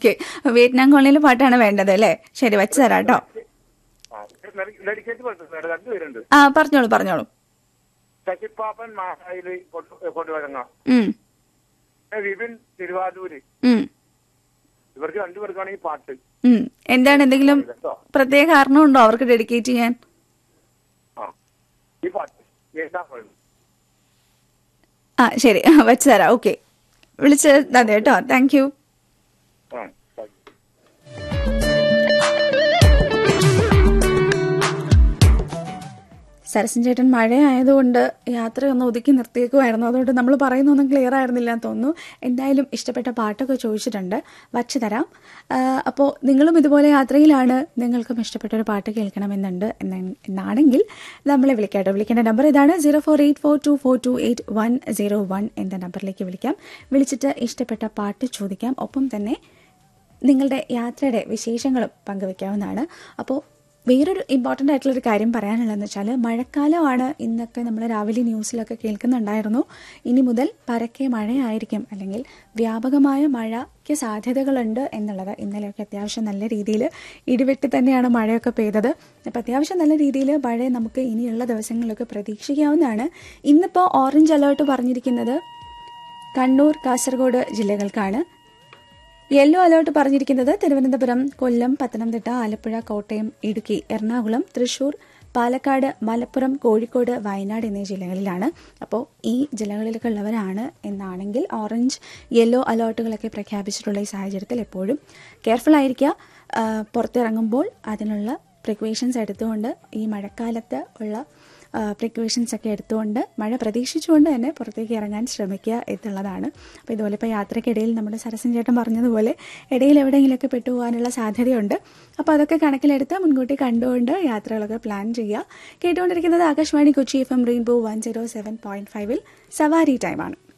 Okay Vietnam കോളനിയിലെ പാട്ടാണ് വേണ്ടത് അല്ലേ ശരി വെച്ച് തരാം കേട്ടോ ആ ഡെഡിക്കേറ്റ് പറഞ്ഞിട്ടുണ്ട് രണ്ടുപേരുണ്ട് ആ പറഞ്ഞോളൂ പറഞ്ഞോളൂ ശശിപ്പാപ്പൻ മാഹായില് കൊണ്ടുവരങ്ങ ഉം, വിപിൻ തിരുവാരൂര് ഉം, ഇവർക്ക് രണ്ടുപേർക്കാണ് ഈ പാട്ട് ഉം. എന്താണ് എന്തെങ്കിലും കേട്ടോ പ്രത്യേക കാരണമുണ്ടോ അവർക്ക് ഡെഡിക്കേറ്റ് ചെയ്യാൻ ആ ഈ പാട്ട് കേട്ടാ മതി. ആ ശരി വെച്ച് തരാം ഓക്കെ വിളിച്ചത് അതെ കേട്ടോ thank you ah thank you. Sarasan ചേട്ടൻ മഴയായതുകൊണ്ട് യാത്രയൊന്ന് ഒതുക്കി നിർത്തിയേക്കുമായിരുന്നു അതുകൊണ്ട് നമ്മൾ പറയുന്നൊന്നും ക്ലിയർ ആയിരുന്നില്ല എന്ന് തോന്നുന്നു എന്തായാലും ഇഷ്ടപ്പെട്ട പാട്ടൊക്കെ ചോദിച്ചിട്ടുണ്ട് വച്ചു തരാം അപ്പോൾ നിങ്ങളും ഇതുപോലെ യാത്രയിലാണ് നിങ്ങൾക്കും ഇഷ്ടപ്പെട്ട ഒരു പാട്ട് കേൾക്കണമെന്നുണ്ട് എന്ന- എന്നാണെങ്കിൽ നമ്മളെ വിളിക്കാട്ടോ വിളിക്കേണ്ട നമ്പർ ഇതാണ് zero four eight four two four two eight one zero one എന്ന നമ്പറിലേക്ക് വിളിക്കാം വിളിച്ചിട്ട് ഇഷ്ടപ്പെട്ട പാട്ട് ചോദിക്കാം ഒപ്പം തന്നെ നിങ്ങളുടെ യാത്രയുടെ വിശേഷങ്ങളും പങ്കുവെക്കാവുന്നതാണ് അപ്പോൾ വേറൊരു ഇമ്പോർട്ടൻ്റ് ആയിട്ടുള്ളൊരു കാര്യം പറയാനുള്ളതെന്ന് വെച്ചാൽ മഴക്കാലമാണ് ഇന്നൊക്കെ നമ്മൾ രാവിലെ ന്യൂസിലൊക്കെ കേൾക്കുന്നുണ്ടായിരുന്നു ഇനി മുതൽ പരക്കെ മഴയായിരിക്കും അല്ലെങ്കിൽ വ്യാപകമായ മഴയ്ക്ക് സാധ്യതകളുണ്ട് എന്നുള്ളത് ഇന്നലെയൊക്കെ അത്യാവശ്യം നല്ല രീതിയിൽ ഇടിവെട്ടി തന്നെയാണ് മഴയൊക്കെ പെയ്തത് അപ്പോൾ അത്യാവശ്യം നല്ല രീതിയിൽ മഴ നമുക്ക് ഇനിയുള്ള ദിവസങ്ങളിലൊക്കെ പ്രതീക്ഷിക്കാവുന്നതാണ് ഇന്നിപ്പോൾ ഓറഞ്ച് അലേർട്ട് പറഞ്ഞിരിക്കുന്നത് കണ്ണൂർ കാസർഗോഡ് ജില്ലകൾക്കാണ് യെല്ലോ അലേർട്ട് പറഞ്ഞിരിക്കുന്നത് തിരുവനന്തപുരം കൊല്ലം പത്തനംതിട്ട ആലപ്പുഴ കോട്ടയം ഇടുക്കി എറണാകുളം തൃശൂർ പാലക്കാട് മലപ്പുറം കോഴിക്കോട് വയനാട് എന്നീ ജില്ലകളിലാണ് അപ്പോൾ ഈ ജില്ലകളിലൊക്കെ ഉള്ളവരാണ് എന്നാണെങ്കിൽ ഓറഞ്ച് യെല്ലോ അലേർട്ടുകളൊക്കെ പ്രഖ്യാപിച്ചിട്ടുള്ള ഈ സാഹചര്യത്തിൽ എപ്പോഴും കെയർഫുൾ ആയിരിക്കുക ആ, പുറത്തിറങ്ങുമ്പോൾ അതിനുള്ള പ്രിക്വേഷൻസ് എടുത്തുകൊണ്ട് ഈ മഴക്കാലത്ത് ഉള്ള പ്രിക്വേഷൻസ് ഒക്കെ എടുത്തുകൊണ്ട് മഴ പ്രതീക്ഷിച്ചുകൊണ്ട് തന്നെ പുറത്തേക്ക് ഇറങ്ങാൻ ശ്രമിക്കുക എന്നുള്ളതാണ് അപ്പോൾ ഇതുപോലെ ഇപ്പോൾ യാത്രയ്ക്കിടയിൽ നമ്മുടെ സരസൻ ചേട്ടൻ പറഞ്ഞതുപോലെ ഇടയിൽ എവിടെയെങ്കിലുമൊക്കെ പെട്ടുപോകാനുള്ള സാധ്യതയുണ്ട് അപ്പോൾ അതൊക്കെ കണക്കിലെടുത്ത് മുൻകൂട്ടി കണ്ടുകൊണ്ട് യാത്രകളൊക്കെ പ്ലാൻ ചെയ്യുക കേട്ടുകൊണ്ടിരിക്കുന്നത് Akashvani Kochi F M rainbow one zero seven point ഫൈവിൽ സവാരി ടൈമാണ്